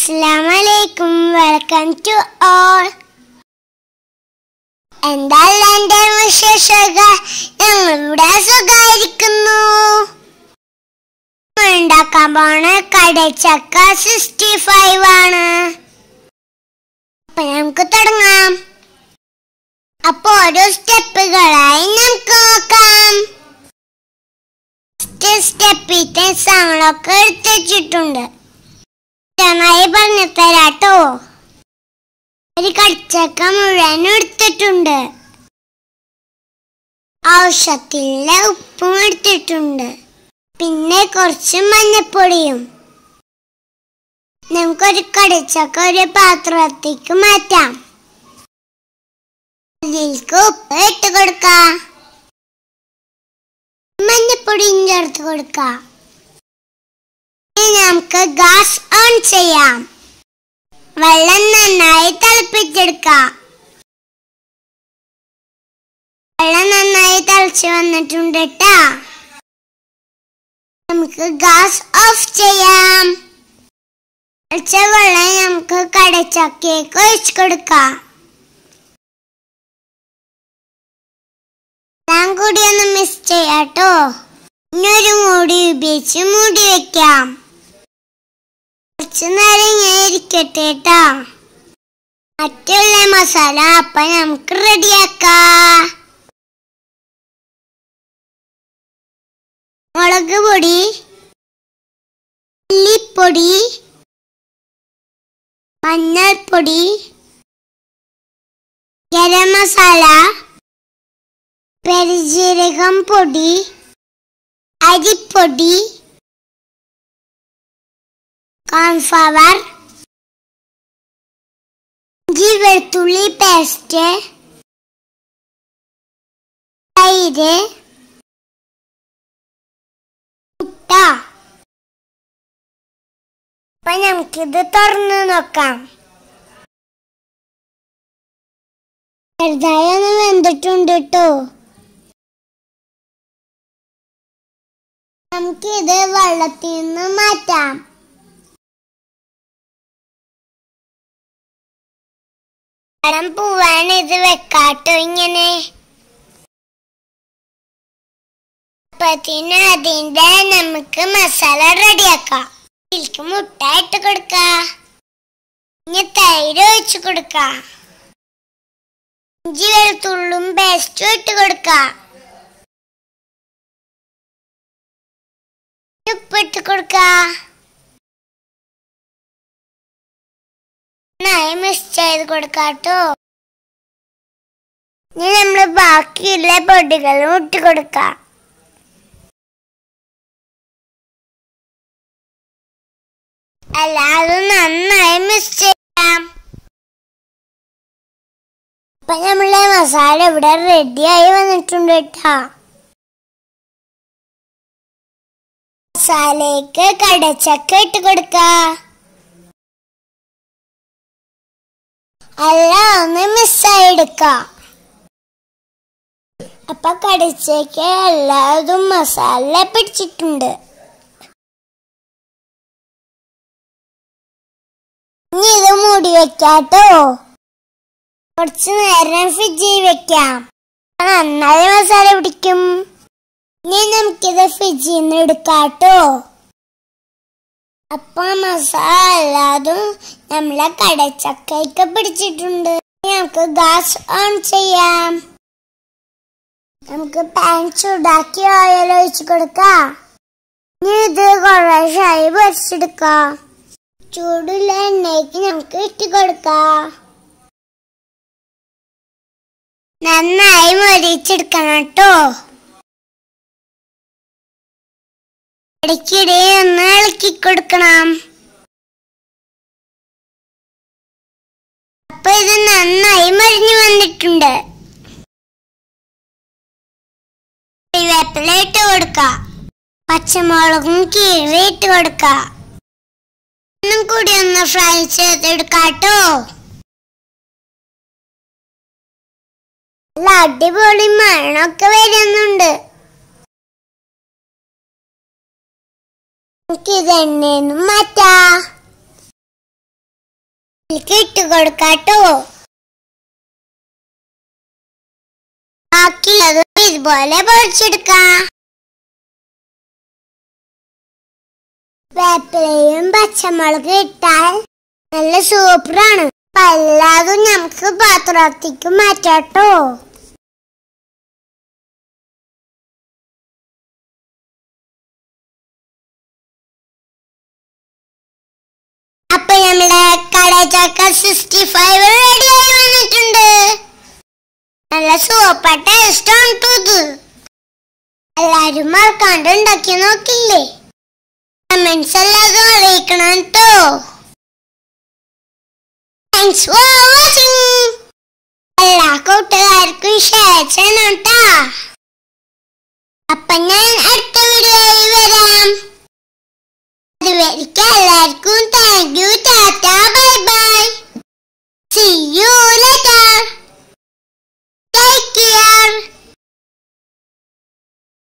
അസ്സലാമലൈക്കും welcome to all എന്താണ് എന്റെ വിശേഷങ്ങൾ ഞങ്ങൾ ഇവിടെ സുഖായിരിക്കുന്നു ഉണ്ടാക്കാൻ പോണ കടച്ചക്ക സിക്സ്റ്റി ഫൈവ് ആണ് അപ്പൊ നമുക്ക് തുടങ്ങാം അപ്പൊ ഓരോ സ്റ്റെപ്പുകളായി നമുക്ക് നോക്കാം സ്റ്റെപ്പിത്തെ സാധനങ്ങളൊക്കെ എടുത്ത് വെച്ചിട്ടുണ്ട് നന്നായി പറഞ്ഞു തരാട്ടോ ഒരു കടിച്ചക്ക മുഴുവൻ എടുത്തിട്ടുണ്ട് ഔഷധത്തിലെ ഉപ്പും എടുത്തിട്ടുണ്ട് പിന്നെ കുറച്ച് മഞ്ഞപ്പൊടിയും നമുക്കൊരു കടിച്ചക്ക ഒരു പാത്രത്തേക്ക് മാറ്റാം അതിലേക്ക് ഉപ്പ് ഇട്ട് കൊടുക്കാം മഞ്ഞപ്പൊടിയും ചേർത്ത് കൊടുക്കാം ഇനി നമുക്ക് ഗ്യാസ് ഓൺ ചെയ്യാം വെള്ളം നന്നായി തിളപ്പിച്ചെടുക്കാം വെള്ളം നന്നായി തിളച്ച് വന്നിട്ടുണ്ട് ട്ടാ നമുക്ക് ഗ്യാസ് ഓഫ് ചെയ്യാം തിളച്ച വെള്ളം നമുക്ക് കടച്ചക്കയ്ക്ക് ഒഴിച്ചു കൊടുക്കാം ഞാൻ കൂടി ഒന്ന് മിസ് ചെയ്യാട്ടോ ഇന്നൊരു മൂടി ഉപയോഗിച്ച് മൂടി വെക്കാം കുറച്ച് നേരം ഞാൻ ഇരിക്കട്ടെ ട്ടാ മറ്റുള്ള മസാല അപ്പൊ നമുക്ക് റെഡിയാക്കാം മുളക് പൊടി ഉള്ളിപ്പൊടി മഞ്ഞൾപ്പൊടി ഗരം മസാല പെരുജീരകം പൊടി അരിപ്പൊടി കോൺഫ്ലവർ ഇഞ്ചി വെളുത്തുള്ളി പേസ്റ്റ് തൈര് മുട്ട അപ്പൊ നമുക്കിത് തുറന്നു നോക്കാം ചെറുതായി ഒന്ന് വെന്തിട്ടുണ്ട് കേട്ടോ നമുക്കിത് വെള്ളത്തിൽ നിന്ന് മാറ്റാം പഴം പോവാൻ ഇത് വെക്കാട്ടോ ഇങ്ങനെ അപ്പത്തിന് അതിന്റെ നമുക്ക് മസാല റെഡിയാക്കാം ഇതിലേക്ക് മുട്ട ഇട്ട് കൊടുക്ക ഇനി തൈര് ഒഴിച്ചു കൊടുക്ക ഇഞ്ചി വെളുത്തുള്ളും പേസ്റ്റും ഇട്ട് കൊടുക്ക ഉപ്പിട്ട് കൊടുക്ക നന്നായി മിക്സ് ചെയ്ത് കൊടുക്കാട്ടോ ഇനി നമ്മള് ബാക്കിയുള്ള പൊടികളും ഇട്ട് കൊടുക്കാം അല്ലാതെ നന്നായി മിക്സ് ചെയ്യാം അപ്പൊ നമ്മളെ മസാല ഇവിടെ റെഡിയായി വന്നിട്ടുണ്ട് കേട്ടാ മസാലയ്ക്ക് കടച്ചക്ക ഇട്ട് കൊടുക്ക അല്ല ഒന്ന് മിസ്സായി എടുക്ക അപ്പൊ കടച്ചക്ക എല്ലാതും മസാല പിടിച്ചിട്ടുണ്ട് ഇനി ഇത് മൂടി വെക്കാട്ടോ കുറച്ച് നേരം ഫ്രിഡ്ജിൽ വെക്കാം നന്നായി മസാല പിടിക്കും ഇനി നമുക്കിത് ഫ്രിഡ്ജിൽ നിന്ന് എടുക്കാട്ടോ അപ്പൊ മസാല അല്ലാതും നമ്മളെ കടച്ചക്കയ്ക്ക് പിടിച്ചിട്ടുണ്ട് ഇനി നമുക്ക് ഗ്യാസ് ഓൺ ചെയ്യാം നമുക്ക് പാൻ ചൂടാക്കി ഓയിൽ ഒഴിച്ചു കൊടുക്കാം ഇനി ഇത് കുറേശ്ശായി പൊരിച്ചെടുക്കാം ചൂടുള്ള എണ്ണയ്ക്ക് നമുക്ക് ഇട്ട് കൊടുക്കാം നന്നായി മൊരിച്ചെടുക്കണം കേട്ടോ ഇടയ്ക്കിടെ ഒന്ന് ഇളക്കി കൊടുക്കണം അപ്പൊ ഇത് നന്നായി മരിഞ്ഞു വന്നിട്ടുണ്ട് വേപ്പില ഇട്ട് കൊടുക്കാം പച്ചമുളകും കീറി ഇട്ട് കൊടുക്കാം ഒന്നും കൂടി ഒന്ന് ഫ്രൈ ചെയ്തെടുക്കാട്ടോ നല്ല അടിപൊളി മണമൊക്കെ വരുന്നുണ്ട് നമുക്ക് ഇത് എണ്ണയൊന്നും മാറ്റാ ഇതിലേക്ക് ഇട്ട് കൊടുക്കാട്ടോ ബാക്കിയുള്ളത് ഇതുപോലെ പൊരിച്ചെടുക്കാം വേപ്പിലയും പച്ചമുളക് ഇട്ടാൽ നല്ല സൂപ്പറാണ് അപ്പൊ എല്ലാതും നമുക്ക് പാത്രത്തേക്ക് മാറ്റാട്ടോ അപ്പൊ നമ്മുടെ കടച്ചക്ക സിക്സ്റ്റി ഫൈവ് റെഡി ആയി വന്നിട്ടുണ്ട് നല്ല സൂപ്പർ ടേസ്റ്റ് ആണ് ട്ടോ ഇത് എല്ലാരും മറക്കാണ്ട് ഉണ്ടാക്കി നോക്കില്ലേ കമന്റ്സ് എല്ലാതും അറിയിക്കണം കേട്ടോ താങ്ക്സ് ഫോർ വാച്ചിങ് എല്ലാ കൂട്ടുകാർക്കും ഷെയർ ചെയ്യണം കേട്ടാ അപ്പൊ ഞാൻ അടുത്ത വീഡിയോയിൽ വരാം അതുവരെയ്ക്ക് എല്ലാവർക്കും താങ്ക് യു